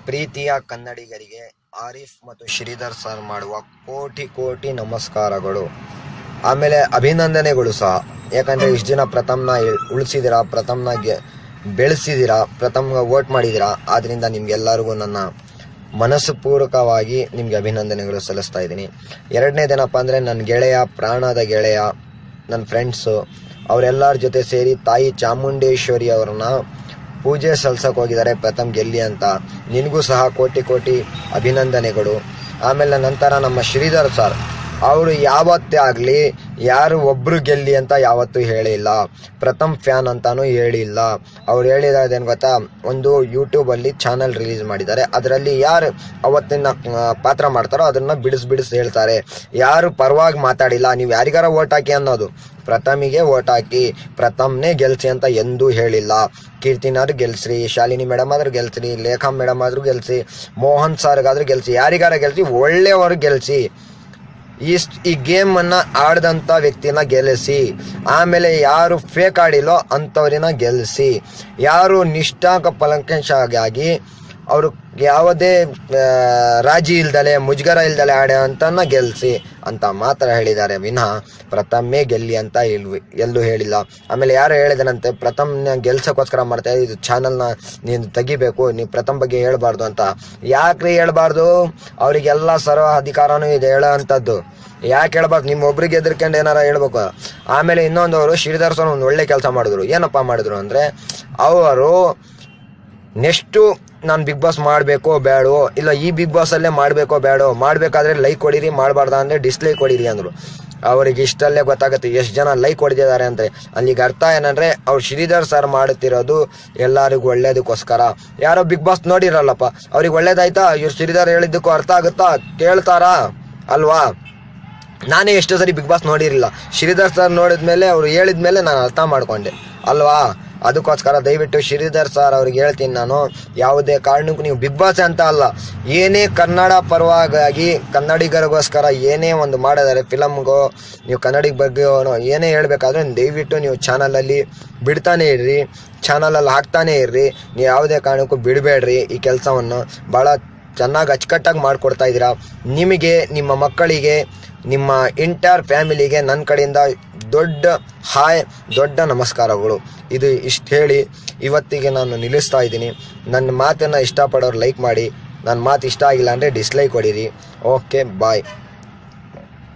ಪ್ರೀತಿಯ ಕನ್ನಡಿಗರಿಗೆ ಆರಿಫ್ ಮತ್ತು ಶ್ರೀಧರ್ ಸರ್ ಮಾಡುವ ಕೋಟಿ ಕೋಟಿ ನಮಸ್ಕಾರಗಳು ಆಮೇಲೆ ಅಭಿನಂದನೆಗಳು ಸಹ ಯಾಕಂದ್ರೆ ಇಷ್ಟು ದಿನ ಪ್ರಥಮ್ನ ಉಳಿಸಿದಿರಾ ಪ್ರಥಮ್ನ ಗೆ ಬೆಳೆಸಿದಿರಾ ಪ್ರಥಮ್ಗೆ ವೋಟ್ ಮಾಡಿದಿರಾ ಆದ್ರಿಂದ ನಿಮ್ಗೆಲ್ಲರಿಗೂ ನನ್ನ ಮನಸ್ಸು ಪೂರ್ವಕವಾಗಿ ನಿಮ್ಗೆ ಅಭಿನಂದನೆಗಳು ಸಲ್ಲಿಸ್ತಾ ಇದ್ದೀನಿ ಎರಡನೇದೇನಪ್ಪ ಅಂದ್ರೆ ನನ್ನ ಗೆಳೆಯ ಪ್ರಾಣದ ಗೆಳೆಯ ನನ್ನ ಫ್ರೆಂಡ್ಸು ಅವರೆಲ್ಲರ ಜೊತೆ ಸೇರಿ ತಾಯಿ ಚಾಮುಂಡೇಶ್ವರಿ ಅವ್ರನ್ನ ಪೂಜೆ ಸಲ್ಸಕ್ ಹೋಗಿದ್ದಾರೆ ಪ್ರಥಮ್ ಗೆಲ್ಲಿ ಅಂತ ನಿನಗೂ ಸಹ ಕೋಟಿ ಕೋಟಿ ಅಭಿನಂದನೆಗಳು ಆಮೇಲೆ ನಂತರ ನಮ್ಮ ಶ್ರೀಧರ್ ಸರ್ ಅವರು ಯಾವತ್ತೇ ಆಗಲಿ ಯಾರು ಒಬ್ರು ಗೆಲ್ಲಿ ಅಂತ ಯಾವತ್ತೂ ಹೇಳಿಲ್ಲ ಪ್ರಥಮ್ ಫ್ಯಾನ್ ಅಂತಾನೂ ಹೇಳಿಲ್ಲ ಅವ್ರು ಹೇಳಿರೋದೇನು ಗೊತ್ತಾ ಒಂದು ಯೂಟ್ಯೂಬಲ್ಲಿ ಚಾನಲ್ ರಿಲೀಸ್ ಮಾಡಿದ್ದಾರೆ ಅದರಲ್ಲಿ ಯಾರು ಅವತ್ತಿನ ಆ, ಪಾತ್ರ ಮಾಡ್ತಾರೋ ಅದನ್ನ ಬಿಡಿಸ್ ಬಿಡಿಸ್ ಹೇಳ್ತಾರೆ ಯಾರು ಪರವಾಗಿ ಮಾತಾಡಿಲ್ಲ ನೀವು ಯಾರಿಗಾರ ಓಟ್ ಹಾಕಿ ಅನ್ನೋದು ಪ್ರಥಮಿಗೆ ಓಟ್ ಹಾಕಿ ಪ್ರಥಮ್ನೇ ಗೆಲ್ಸಿ ಅಂತ ಎಂದೂ ಹೇಳಿಲ್ಲ ಕೀರ್ತಿನಾದ್ರು ಗೆಲ್ಸ್ರಿ ಶಾಲಿನಿ ಮೇಡಮ್ ಆದ್ರೂ ಗೆಲ್ಸ್ರಿ ಲೇಖಾ ಮೇಡಮ್ ಆದ್ರೂ ಗೆಲ್ಸಿ ಮೋಹನ್ ಸರ್ಗಾದ್ರೂ ಗೆಲ್ಸಿ ಯಾರಿಗಾರ ಗೆಲ್ಸಿ ಒಳ್ಳೆಯವರು ಗೆಲ್ಸಿ ಈ ಈ ಗೇಮ್ ಅನ್ನ ಆಡ್ದಂತ ವ್ಯಕ್ತಿನ ಗೆಲ್ಲಿಸಿ ಆಮೇಲೆ ಯಾರು ಫೇಕ್ ಆಡಿಲ್ಲೋ ಅಂಥವ್ರನ್ನ ಗೆಲ್ಲಿಸಿ ಯಾರು ನಿಷ್ಠಾಕ ಫಲಂಕಾಂಶವಾಗಿ ಅವರು ಯಾವುದೇ ಆ, ರಾಜಿ ಇಲ್ದಲೆ ಮುಜುಗರ ಇಲ್ದಲೆ ಆಡ ಅಂತನ ಗೆಲ್ಸಿ ಅಂತ ಮಾತ್ರ ಹೇಳಿದ್ದಾರೆ ವಿನಃ ಪ್ರಥಮೇ ಗೆಲ್ಲಿ ಅಂತ ಇಲ್ವಿ ಎಲ್ಲೂ ಹೇಳಿಲ್ಲ ಆಮೇಲೆ ಯಾರು ಹೇಳಿದನಂತೆ ಪ್ರಥಮ್ನ ಗೆಲ್ಸಕ್ಕೋಸ್ಕರ ಮಾಡ್ತಾ ಇದು ಚಾನಲ್ನ ನೀನು ತೆಗಿಬೇಕು ನೀವು ಪ್ರಥಮ್ ಬಗ್ಗೆ ಹೇಳ್ಬಾರ್ದು ಅಂತ ಯಾಕ್ರಿ ಹೇಳ್ಬಾರ್ದು ಅವರಿಗೆಲ್ಲ ಸರ್ವ ಅಧಿಕಾರನೂ ಇದೆ ಹೇಳೋ ಅಂಥದ್ದು ಯಾಕೆ ಹೇಳ್ಬಾರ್ದು ನಿಮ್ಮ ಒಬ್ರಿಗೆ ಎದ್ರಕೊಂಡು ಏನಾರ ಹೇಳ್ಬೇಕು ಆಮೇಲೆ ಇನ್ನೊಂದವರು ಶ್ರೀಧರ್ ಸರ್ ಒಂದು ಒಳ್ಳೆ ಕೆಲಸ ಮಾಡಿದ್ರು ಏನಪ್ಪ ಮಾಡಿದ್ರು ಅಂದ್ರೆ ಅವರು ನೆಕ್ಸ್ಟು ನಾನು ಬಿಗ್ ಬಾಸ್ ಮಾಡಬೇಕೋ ಬೇಡೋ ಇಲ್ಲ ಈ ಬಿಗ್ ಬಾಸಲ್ಲೇ ಮಾಡಬೇಕೋ ಬೇಡೋ ಮಾಡಬೇಕಾದ್ರೆ ಲೈಕ್ ಕೊಡಿರಿ ಮಾಡಬಾರ್ದ ಅಂದರೆ ಡಿಸ್ಲೈಕ್ ಕೊಡಿರಿ ಅಂದರು ಅವರಿಗೆ ಇಷ್ಟಲ್ಲೇ ಗೊತ್ತಾಗುತ್ತೆ ಎಷ್ಟು ಜನ ಲೈಕ್ ಹೊಡೆದಿದ್ದಾರೆ ಅಂದರೆ ಅಲ್ಲಿಗೆ ಅರ್ಥ ಏನಂದರೆ ಅವ್ರು ಶ್ರೀಧರ್ ಸರ್ ಮಾಡುತ್ತಿರೋದು ಎಲ್ಲರಿಗೂ ಒಳ್ಳೇದಕ್ಕೋಸ್ಕರ ಯಾರೋ ಬಿಗ್ ಬಾಸ್ ನೋಡಿರಲ್ಲಪ್ಪ ಅವ್ರಿಗೆ ಒಳ್ಳೇದಾಯ್ತಾ ಇವ್ರು ಶ್ರೀಧರ್ ಹೇಳಿದ್ದಕ್ಕೂ ಅರ್ಥ ಆಗುತ್ತಾ ಕೇಳ್ತಾರಾ ಅಲ್ವಾ ನಾನೇ ಎಷ್ಟೋ ಸರಿ ಬಿಗ್ ಬಾಸ್ ನೋಡಿರಲಿಲ್ಲ ಶ್ರೀಧರ್ ಸರ್ ನೋಡಿದ್ಮೇಲೆ ಅವ್ರು ಹೇಳಿದ್ಮೇಲೆ ನಾನು ಅರ್ಥ ಮಾಡ್ಕೊಂಡೆ ಅಲ್ವಾ ಅದಕ್ಕೋಸ್ಕರ ದಯವಿಟ್ಟು ಶ್ರೀಧರ್ ಸರ್ ಅವ್ರಿಗೆ ಹೇಳ್ತೀನಿ ನಾನು ಯಾವುದೇ ಕಾರಣಕ್ಕೂ ನೀವು ಬಿಗ್ ಬಾಸ್ ಅಂತ ಅಲ್ಲ ಏನೇ ಕನ್ನಡ ಪರವಾಗಿ ಕನ್ನಡಿಗರಿಗೋಸ್ಕರ ಏನೇ ಒಂದು ಮಾಡಿದ್ದಾರೆ ಫಿಲಮ್ಗೋ ನೀವು ಕನ್ನಡಿಗ ಬಗ್ಗೆ ಏನೇ ಹೇಳಬೇಕಾದ್ರೆ ದಯವಿಟ್ಟು ನೀವು ಚಾನಲಲ್ಲಿ ಬಿಡ್ತಾನೆ ಇರ್ರಿ ಚಾನಲಲ್ಲಿ ಹಾಕ್ತಾನೆ ಇರ್ರಿ ನೀವು ಯಾವುದೇ ಕಾರಣಕ್ಕೂ ಬಿಡಬೇಡ್ರಿ ಈ ಕೆಲಸವನ್ನು ಭಾಳ ಚೆನ್ನಾಗಿ ಅಚ್ಚುಕಟ್ಟಾಗಿ ಮಾಡಿಕೊಡ್ತಾ ಇದ್ದೀರಾ ನಿಮಗೆ ನಿಮ್ಮ ಮಕ್ಕಳಿಗೆ ನಿಮ್ಮ ಎಂಟೈರ್ ಫ್ಯಾಮಿಲಿಗೆ ನನ್ನ ಕಡೆಯಿಂದ ದೊಡ್ಡ ಹಾಯ್ ದೊಡ್ಡ ನಮಸ್ಕಾರಗಳು ಇದು ಇಷ್ಟು ಹೇಳಿ ಇವತ್ತಿಗೆ ನಾನು ನಿಲ್ಲಿಸ್ತಾ ಇದ್ದೀನಿ ನನ್ನ ಮಾತನ್ನು ಇಷ್ಟಪಡೋರು ಲೈಕ್ ಮಾಡಿ ನನ್ನ ಮಾತು ಇಷ್ಟ ಆಗಿಲ್ಲ ಅಂದರೆ ಡಿಸ್ಲೈಕ್ ಹೊಡೀರಿ ಓಕೆ ಬಾಯ್